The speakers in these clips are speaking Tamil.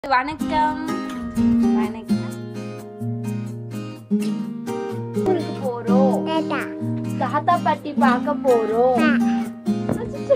வணக்கம் வணக்கம் ஊருக்கு போறோம் தாத்தா பாட்டி பார்க்க போறோம் அச்சச்சோ.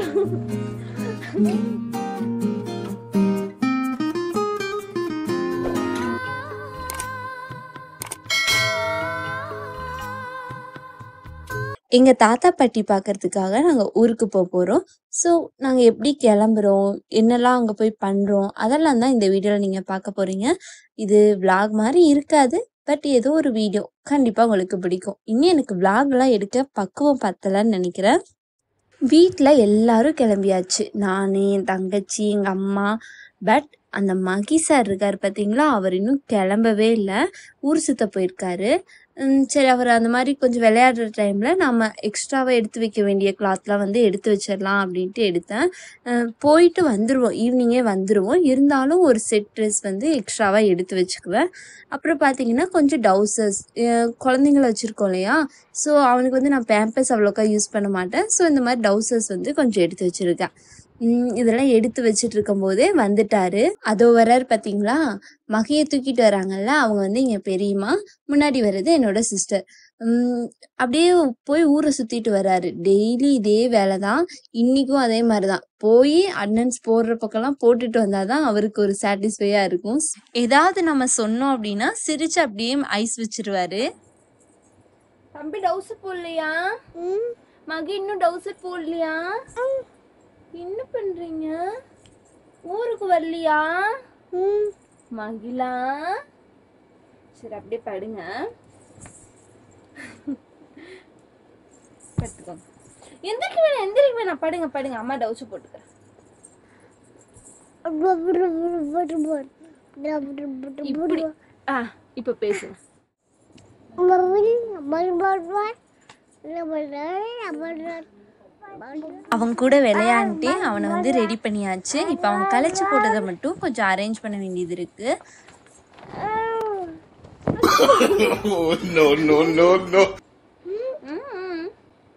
எங்கள் தாத்தா பாட்டி பார்க்கறதுக்காக நாங்கள் ஊருக்கு போக போகிறோம் ஸோ நாங்கள் எப்படி கிளம்புறோம் என்னெல்லாம் அங்கே போய் பண்ணுறோம் அதெல்லாம் தான் இந்த வீடியோவில் நீங்கள் பார்க்க போகிறீங்க இது vlog மாதிரி இருக்காது பட் ஏதோ ஒரு வீடியோ கண்டிப்பாக உங்களுக்கு பிடிக்கும் இன்னும் எனக்கு vlogலாம் எடுக்க பக்குவம் பத்தலைன்னு நினைக்கிறேன் வீட்டில் எல்லாரும் கிளம்பியாச்சு நான் என் தங்கச்சி எங்கள் அம்மா பட் அந்த மகி சார் இருக்கார் பார்த்தீங்களா அவர் இன்னும் கிளம்பவே இல்லை ஊர் சுத்த போயிருக்காரு ம், சரி அவர் அந்த மாதிரி கொஞ்சம் விளையாடுற டைமில் நம்ம எக்ஸ்ட்ராவாக எடுத்து வைக்க வேண்டிய கிளாத்லாம் வந்து எடுத்து வச்சிடலாம் அப்படின்ட்டு எடுத்தேன் அஹ், போயிட்டு வந்துடுவோம் ஈவினிங்கே வந்துடுவோம் இருந்தாலும் ஒரு செட் ட்ரெஸ் வந்து எக்ஸ்ட்ராவாக எடுத்து வச்சுக்குவேன் அப்புறம் பார்த்தீங்கன்னா கொஞ்சம் டவுசர்ஸ் குழந்தைங்கள வச்சுருக்கோம் இல்லையா ஸோ அவனுக்கு வந்து நான் பேம்பர்ஸ் அவ்வளோக்கா யூஸ் பண்ண மாட்டேன் ஸோ இந்த மாதிரி டவுசர்ஸ் வந்து கொஞ்சம் எடுத்து வச்சுருக்கேன் ம், இதெல்லாம் எடுத்து வச்சுட்டு இருக்கும்போதே வந்துட்டாரு அதோ வர்றாரு பார்த்தீங்களா மகையை தூக்கிட்டு வராங்கல்ல அவங்க வந்து இங்கே பெரியம்மா முன்னாடி வர்றது என்னோட சிஸ்டர் அப்படியே போய் ஊரை சுற்றிட்டு வர்றாரு டெய்லி இதே வேலை தான் இன்றைக்கும் அதே மாதிரி தான் போய் அட்டனன்ஸ் போடுற பக்கம்லாம் போட்டுட்டு வந்தால் தான் அவருக்கு ஒரு சாட்டிஸ்ஃபையாக இருக்கும் ஏதாவது நம்ம சொன்னோம் அப்படின்னா சிரிச்சு அப்படியே ஐஸ் வச்சிருவாரு தம்பி டவுசர் போடலையா மகி இன்னும் டவுசர் போடலையா என்ன பண்றீங்க ஊருக்கு வரலையா மகிழா சரி அப்படியே படுங்க படுத்துக்கோங்க எந்திரிக்க வேணாம் எந்திரிக்க வேணாம் படுங்க படுங்க அம்மா டவுசர் போட்டுக்கிறேன் இப்படி ஆ இப்போ பேசுங்க அவங்க கூட விளையாண்டுட்டு அவனை வந்து ரெடி பண்ணியாச்சு இப்போ அவன் கலைச்சி போட்டதை மட்டும் கொஞ்சம் அரேஞ்ச் பண்ண வேண்டியது இருக்குது Oh, no, no, no, no. ம்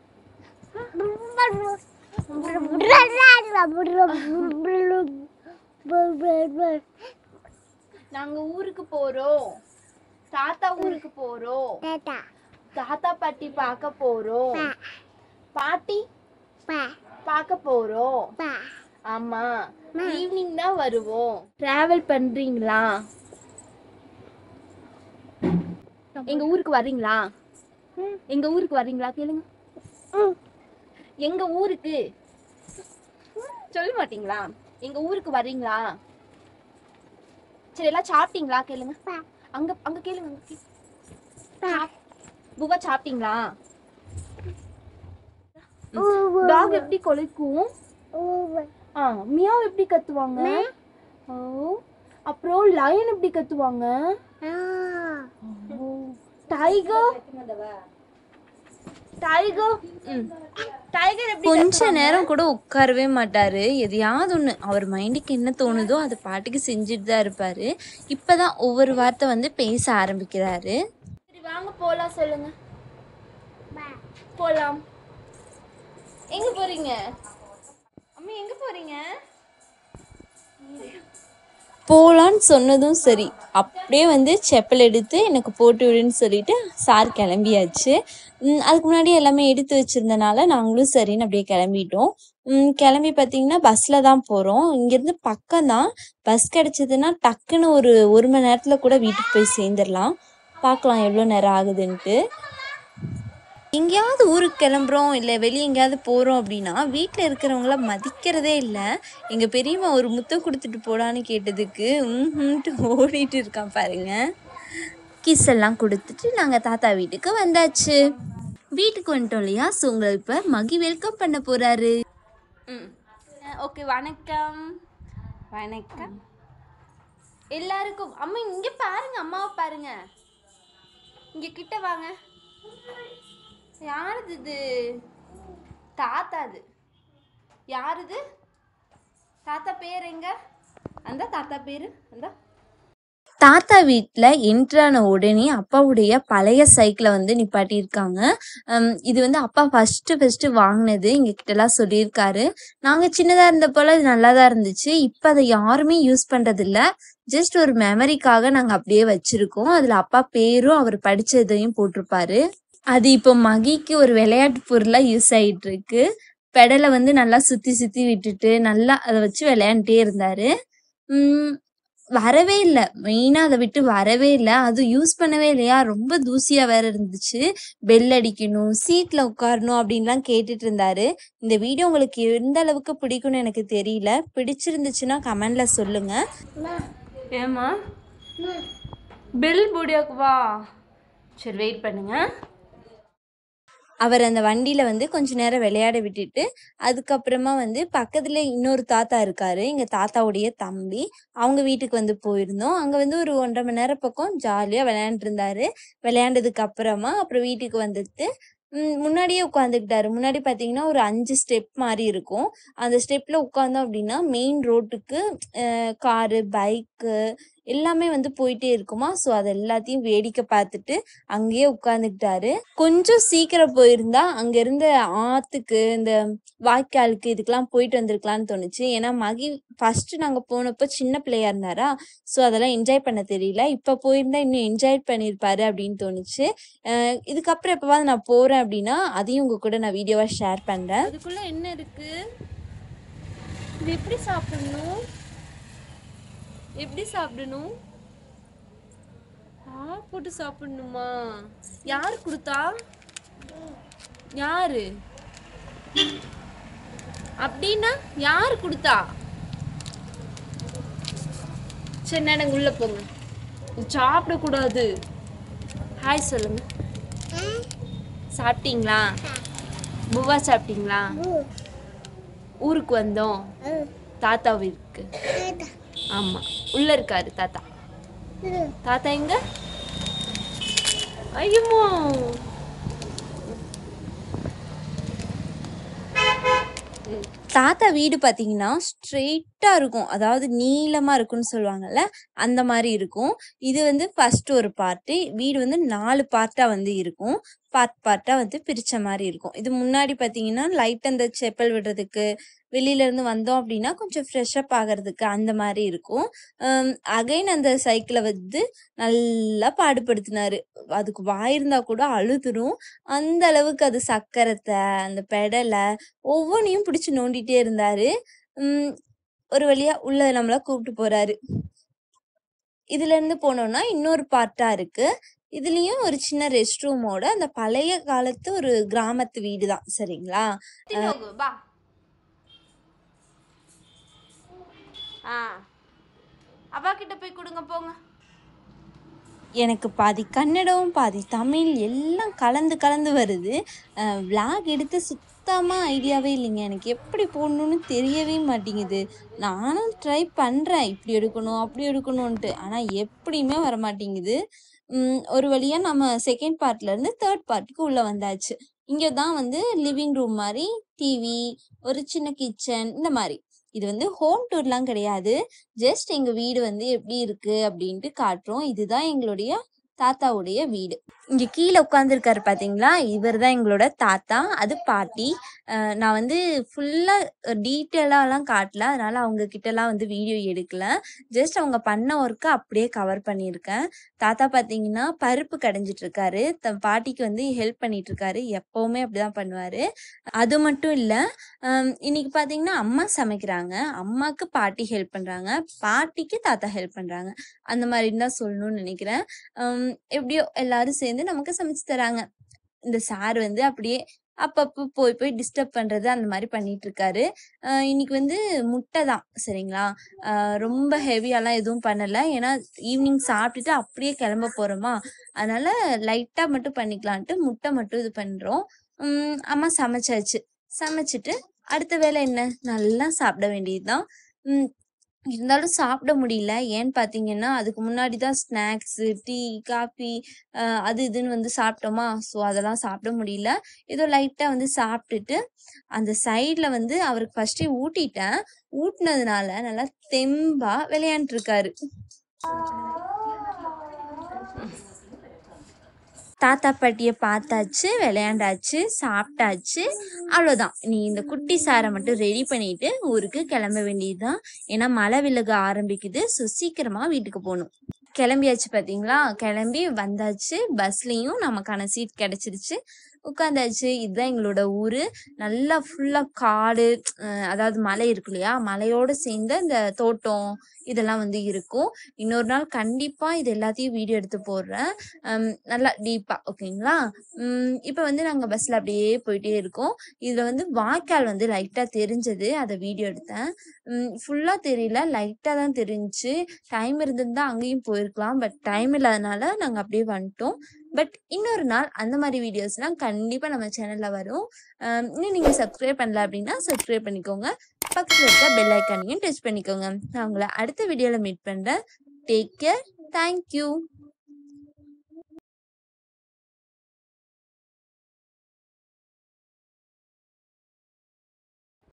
நாங்க ஊருக்கு போறோம் தாத்தா ஊருக்கு போறோம் தாத்தா பாட்டி பார்க்க போறோம் பாட்டி பார்க்க போறோம் ஆமா ஈவினிங் தான் வருவோம் டிராவல் பண்றீங்களா எங்க ஊருக்கு வர்றீங்களா எங்க ஊருக்கு வர்றீங்களா கேளுங்க எங்க ஊருக்கு சொல்ல மாட்டீங்களா எங்க ஊருக்கு வர்றீங்களா சரி எல்லாம் சாப்பிட்டீங்களா கேளுங்க அங்க அங்க கேளுங்க அங்க கேளுங்க. சாப்- புவா சாப்பிட்டீங்களா டாக் எப்படி கொலைக்கும் ஆ மியாவ் எப்படி கத்துவாங்க ஓ அப்புறம் லயன் எப்படி கத்துவாங்க டைகர் டைகர் டைகர் எப்படி கொஞ்ச நேரம் கூட உட்காரவே மாட்டாரு எதையாவது ஒன்று அவர் மைண்டுக்கு என்ன தோணுதோ அது பாட்டுக்கு செஞ்சுட்டு தான் இருப்பாரு இப்பதான் ஒவ்வொரு வார்த்தை வந்து பேச ஆரம்பிக்கிறாரு சரி வாங்க போலாம் சொல்லுங்க போலாம் எங்க போறீங்க அம்மா எங்க போறீங்க போலான்னு சொன்னதும் சரி அப்படியே வந்து செப்பல் எடுத்து எனக்கு போட்டு விடுன்னு சொல்லிட்டு சார் கிளம்பியாச்சு ம், அதுக்கு முன்னாடி எல்லாமே எடுத்து வச்சிருந்தனால நாங்களும் சரின்னு அப்படியே கிளம்பிட்டோம் ம், கிளம்பி பார்த்தீங்கன்னா பஸ்ஸில் தான் போகிறோம் இங்கேருந்து பக்கம் தான் பஸ் கிடச்சிதுன்னா டக்குன்னு ஒரு ஒரு மணி நேரத்தில் கூட வீட்டுக்கு போய் சேர்ந்துடலாம் பார்க்கலாம் எவ்வளோ நேரம் ஆகுதுன்ட்டு எங்கேயாவது ஊருக்கு கிளம்புறோம் இல்லை வெளியே எங்கேயாவது போகிறோம் அப்படின்னா வீட்டில் இருக்கிறவங்கள மதிக்கிறதே இல்லை எங்கள் பெரியம்மா ஒரு முத்தம் கொடுத்துட்டு போடான்னு கேட்டதுக்கு ம்ஹுன்ட்டு ஓடிட்டு இருக்கான் பாருங்க கிஸ் எல்லாம் கொடுத்துட்டு நாங்கள் தாத்தா வீட்டுக்கு வந்தாச்சு வீட்டுக்கு வந்துட்டோம் இல்லையா ஸோ உங்களை இப்போ மகி வெல்கம் பண்ண போகிறாரு ம் ஓகே வணக்கம் வணக்கம் எல்லாருக்கும் அம்மா இங்க பாருங்க அம்மாவை பாருங்க இங்க கிட்ட வாங்க யாருது இது தாத்தா இது யாருது தாத்தா பேர் எங்க அந்த தாத்தா பேரு அந்த தாத்தா வீட்டில் என்ட்ரான உடனே அப்பாவுடைய பழைய சைக்கிளை வந்து நிப்பாட்டியிருக்காங்க ஹம், இது வந்து அப்பா ஃபஸ்ட்டு ஃபஸ்ட்டு வாங்கினது எங்கள் கிட்டலாம் சொல்லியிருக்காரு நாங்கள் சின்னதாக இருந்தப்போல இது நல்லா தான் இருந்துச்சு இப்போ அதை யாருமே யூஸ் பண்ணுறதில்ல ஜஸ்ட் ஒரு மெமரிக்காக நாங்கள் அப்படியே வச்சுருக்கோம் அதில் அப்பா பேரும் அவர் படித்ததையும் போட்டிருப்பாரு அது இப்போ மகிக்கு ஒரு விளையாட்டு பொருளாக யூஸ் ஆகிட்டு இருக்கு பெடலை வந்து நல்லா சுற்றி சுற்றி விட்டுட்டு நல்லா அதை வச்சு விளையாண்டுட்டே இருந்தார் வரவே இல்லை மெயினாக அதை விட்டு வரவே இல்லை அது யூஸ் பண்ணவே இல்லையா ரொம்ப தூசியாக வேற இருந்துச்சு பெல் அடிக்கணும் சீட்டில் உட்காரணும் அப்படின்லாம் கேட்டுட்டு இருந்தாரு இந்த வீடியோ உங்களுக்கு எந்த அளவுக்கு பிடிக்கும்னு எனக்கு தெரியல பிடிச்சிருந்துச்சுன்னா கமெண்ட்ல சொல்லுங்க ஏமா பில் புடியாக்கு வா சரி வெயிட் பண்ணுங்க அவர் அந்த வண்டியில் வந்து கொஞ்ச நேரம் விளையாட விட்டுட்டு அதுக்கப்புறமா வந்து பக்கத்தில் இன்னொரு தாத்தா இருக்காரு எங்கள் தாத்தாவுடைய தம்பி அவங்க வீட்டுக்கு வந்து போயிருந்தோம் அங்கே வந்து ஒரு ஒன்றரை மணி நேரம் பக்கம் ஜாலியாக விளையாண்டுருந்தாரு விளையாண்டதுக்கு அப்புறமா அப்புறம் வீட்டுக்கு வந்துட்டு ம், முன்னாடியே உட்காந்துக்கிட்டாரு முன்னாடி பார்த்தீங்கன்னா ஒரு அஞ்சு ஸ்டெப் மாதிரி இருக்கும் அந்த ஸ்டெப்பில் உட்காந்தோம் அப்படின்னா மெயின் ரோட்டுக்கு காரு பைக்கு எல்லாமே வந்து போயிட்டே இருக்குமா ஸோ அது எல்லாத்தையும் வேடிக்கை பார்த்துட்டு அங்கேயே உட்காந்துக்கிட்டாரு கொஞ்சம் சீக்கிரம் போயிருந்தா அங்க இருந்த ஆத்துக்கு இந்த வாய்க்காலுக்கு இதுக்கெல்லாம் போயிட்டு வந்திருக்கலாம்னு தோணுச்சு ஏன்னா மகி ஃபர்ஸ்ட் நாங்க போனப்போ சின்ன பிள்ளையா இருந்தாரா ஸோ அதெல்லாம் என்ஜாய் பண்ண தெரியல இப்போ போயிருந்தா இன்னும் என்ஜாய் பண்ணியிருப்பாரு அப்படின்னு தோணுச்சு அஹ் இதுக்கப்புறம் எப்பவாவது நான் போறேன் அப்படின்னா அதையும் உங்க கூட நான் வீடியோவா ஷேர் பண்றேன் அதுக்குள்ள என்ன இருக்கு இது எப்படி சாப்பிடணும் எப்படி சாப்பிடணும் ஆ போட்டு சாப்பிடணுமா யார் கொடுத்தா யாரு அப்படின்னா யார் கொடுத்தா சரி நாங்க உள்ள போங்க சாப்பிடக்கூடாது ஹாய் சொல்லுங்க சாப்பிட்டீங்களா புவா சாப்பிட்டீங்களா ஊருக்கு வந்தோம் தாத்தா வீட்டுக்கு ஆமா உள்ள இருக்காரு தாத்தா தாத்தா எங்க ஐயமோ தாத்தா வீடு பார்த்தீங்கன்னா ஸ்ட்ரெயிட்டாக இருக்கும் அதாவது நீளமாக இருக்கும்னு சொல்லுவாங்கல்ல அந்த மாதிரி இருக்கும் இது வந்து ஃபர்ஸ்ட் ஒரு பார்ட்டு வீடு வந்து நாலு பார்ட்டாக வந்து இருக்கும் பார்ட் பார்ட்டாக வந்து பிரித்த மாதிரி இருக்கும் இது முன்னாடி பார்த்தீங்கன்னா லைட் அந்த செப்பல் விடுறதுக்கு வெளியில இருந்து வந்தோம் அப்படின்னா கொஞ்சம் ஃப்ரெஷ்அப் ஆகிறதுக்கு அந்த மாதிரி இருக்கும் அகைன் அந்த சைக்கிளை வந்து நல்லா பாடுபடுத்தினாரு அதுக்கு வாயிருந்தா கூட அழுதுரும் அந்த அளவுக்கு அது சக்கரத்தை அந்த பெடலை ஒவ்வொன்றையும் பிடிச்சி நோண்டிட்டே இருந்தாரு உம் ஒரு வழியா உள்ள நம்மள கூப்பிட்டு போறாரு இதுல இருந்து போனோம்னா இன்னொரு பார்ட்டா இருக்கு இதுலயும் ஒரு சின்ன ரெஸ்ட் ரூமோட அந்த பழைய காலத்து ஒரு கிராமத்து வீடு தான் சரிங்களா தின்னோகு, பா ஆ அப்பா கிட்ட போய் கொடுங்க போங்க எனக்கு பாதி கன்னடம் பாதி தமிழ் எல்லாம் கலந்து கலந்து வருது விளாக் எடுத்து சுத்தமாக ஐடியாவே இல்லைங்க எனக்கு எப்படி போடணும்னு தெரியவே மாட்டேங்குது நானும் ட்ரை பண்ணுறேன் இப்படி எடுக்கணும் அப்படி எடுக்கணும்ன்ட்டு ஆனால் எப்படியுமே வர மாட்டேங்குது உம், ஒரு வழியாக நம்ம செகண்ட் பார்ட்லேருந்து தேர்ட் பார்ட்டுக்கு உள்ளே வந்தாச்சு இங்கே தான் வந்து லிவிங் ரூம் மாதிரி டிவி ஒரு சின்ன கிச்சன் இந்த மாதிரி இது வந்து ஹோம் டூர்லாம் கிடையாது ஜஸ்ட் எங்க வீடு வந்து எப்படி இருக்கு அப்படின்ட்டு காட்டுறோம் இதுதான் எங்களுடைய தாத்தாவுடைய வீடு இங்க கீழே உட்காந்துருக்காரு பாத்தீங்களா இவர் தான் எங்களோட தாத்தா அது பாட்டி அஹ் நான் வந்து ஃபுல்லா டீட்டெயிலாலாம் காட்டல அதனால அவங்க கிட்டலாம் வந்து வீடியோ எடுக்கல ஜஸ்ட் அவங்க பண்ண ஒர்க்கை அப்படியே கவர் பண்ணியிருக்கேன் தாத்தா பாத்தீங்கன்னா பருப்பு கடைஞ்சிட்டு இருக்காரு தன் பாட்டிக்கு வந்து ஹெல்ப் பண்ணிட்டு இருக்காரு எப்பவுமே அப்படிதான் பண்ணுவாரு அது மட்டும் இல்ல ஹம், இன்னைக்கு பாத்தீங்கன்னா அம்மா சமைக்கிறாங்க அம்மாக்கு பாட்டி ஹெல்ப் பண்றாங்க பாட்டிக்கு தாத்தா ஹெல்ப் பண்றாங்க அந்த மாதிரி தான் சொல்லணும்னு நினைக்கிறேன் ஹம், எப்படியோ எல்லாரும் சேர்ந்து நமக்கு சமைச்சு தராங்க இந்த சார் வந்து அப்படியே அப்பப்போ போய் போய் டிஸ்டர்ப் பண்றது அந்த மாதிரி பண்ணிட்டு இருக்காரு அஹ் இன்னைக்கு வந்து முட்டை தான் சரிங்களா அஹ் ரொம்ப ஹெவியாலாம் எதுவும் பண்ணல ஏன்னா ஈவினிங் சாப்பிட்டுட்டு அப்படியே கிளம்ப போறோமா அதனால லைட்டா மட்டும் பண்ணிக்கலான்ட்டு முட்டை மட்டும் இது பண்றோம் உம் அம்மா சமைச்சாச்சு சமைச்சிட்டு அடுத்த வேலை என்ன நல்லா சாப்பிட வேண்டியதுதான் உம் இருந்தாலும் சாப்பிட முடியல ஏன்னு பார்த்தீங்கன்னா அதுக்கு முன்னாடி தான் ஸ்நாக்ஸு டீ காஃபி அது இதுன்னு வந்து சாப்பிட்டோமா ஸோ அதெல்லாம் சாப்பிட முடியல ஏதோ லைட்டாக வந்து சாப்பிட்டுட்டு அந்த சைடில் வந்து அவருக்கு ஃபஸ்ட்டே ஊட்டிட்டேன் ஊட்டினதுனால நல்லா தெம்பா விளையாண்டுருக்காரு தாத்தா பாட்டியை பார்த்தாச்சு விளையாண்டாச்சு சாப்பிட்டாச்சு அவ்வளோதான் நீ இந்த குட்டி சாரை மட்டும் ரெடி பண்ணிட்டு ஊருக்கு கிளம்ப வேண்டியதுதான் ஏன்னா மழை விலக ஆரம்பிக்குது ஸோ சீக்கிரமாக வீட்டுக்கு போகணும் கிளம்பியாச்சு பார்த்தீங்களா கிளம்பி வந்தாச்சு பஸ்லேயும் நமக்கான சீட் கிடச்சிருச்சு உட்காந்தாச்சு இதுதான் எங்களோட ஊர் நல்லா ஃபுல்லாக காடு அஹ் அதாவது மலை இருக்கு இல்லையா மலையோடு சேர்ந்த இந்த தோட்டம் இதெல்லாம் வந்து இருக்கும் இன்னொரு நாள் கண்டிப்பாக இது எல்லாத்தையும் வீடியோ எடுத்து போடுறேன் ஹம், நல்லா டீப்பாக ஓகேங்களா இப்போ வந்து நாங்கள் பஸ்ஸில் அப்படியே போயிட்டே இருக்கோம் இதில் வந்து வாய்க்கால் வந்து லைட்டாக தெரிஞ்சது அதை வீடியோ எடுத்தேன் ஃபுல்லாக தெரியல லைட்டாக தான் தெரிஞ்சுச்சு டைம் இருந்திருந்தா அங்கேயும் போயிருக்கலாம் பட் டைம் இல்லாதனால நாங்கள் அப்படியே வந்துட்டோம் பட் இன்னொரு நாள் அந்த மாதிரி வீடியோஸ்லாம் கண்டிப்பாக நம்ம சேனலில் வரும் ஹம், இன்னும் நீங்கள் சப்ஸ்கிரைப் பண்ணல அப்படின்னா சப்ஸ்கிரைப் பண்ணிக்கோங்க பக்கத்தில் இருக்க பெல் ஐக்கானையும் டச் பண்ணிக்கோங்க நான் உங்களை அடுத்த வீடியோவில் மீட் பண்ணுறேன் டேக் கேர் தேங்க்யூ